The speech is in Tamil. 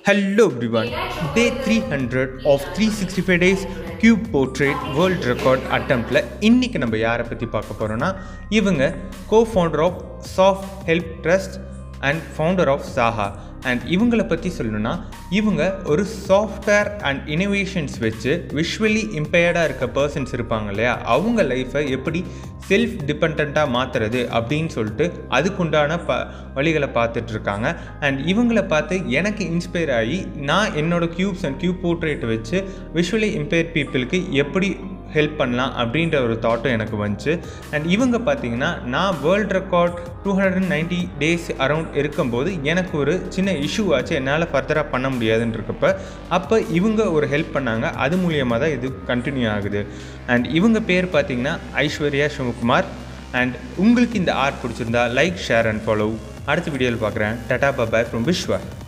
Hello everyone. Day 300 of 365 days cube portrait world record attemptல இன்னைக்கு நம்ம யாரை பற்றி பார்க்க போகிறோன்னா இவங்க co-founder of soft help trust and founder of Saaha and இவங்களை பற்றி சொல்லணும்னா இவங்க ஒரு சாஃப்ட்வேர் அண்ட் இனோவேஷன்ஸ் வச்சு விஷுவலி இம்பேர்டாக இருக்க பர்சன்ஸ் இருப்பாங்க இல்லையா அவங்க லைஃப்பை எப்படி செல்ஃப் டிபெண்ட்டாக மாற்றுறது அப்படின்னு சொல்லிட்டு அதுக்குண்டான ப வழிகளை பார்த்துட்டு இருக்காங்க அண்ட் இவங்களை பார்த்து எனக்கு இன்ஸ்பயர் ஆகி நான் என்னோட க்யூப்ஸ் அண்ட் க்யூப் போர்ட்ரேட் வச்சு விஷுவலி இம்பேர்ட் பீப்புளுக்கு எப்படி ஹெல்ப் பண்ணலாம் அப்படின்ற ஒரு தாட்டும் எனக்கு வந்துச்சு அண்ட் இவங்க பார்த்தீங்கன்னா நான் world record two hundred and ninety days around இருக்கும்போது எனக்கு ஒரு சின்ன இஷ்யூ ஆச்சு என்னால் ஃபர்தராக பண்ண முடியாதுன்னு இருக்கப்ப அப்போ இவங்க ஒரு ஹெல்ப் பண்ணாங்க அது மூலியமாக தான் இது கண்டினியூ ஆகுது அண்ட் இவங்க பேர் பார்த்தீங்கன்னா ஐஸ்வர்யா சிவகுமார் அண்ட் உங்களுக்கு இந்த ஆர்ட் பிடிச்சிருந்தா லைக் ஷேர் அண்ட் ஃபாலோ அடுத்த வீடியோவில் பார்க்குறேன் டட்டா பபாய் ஃப்ரம் விஸ்வா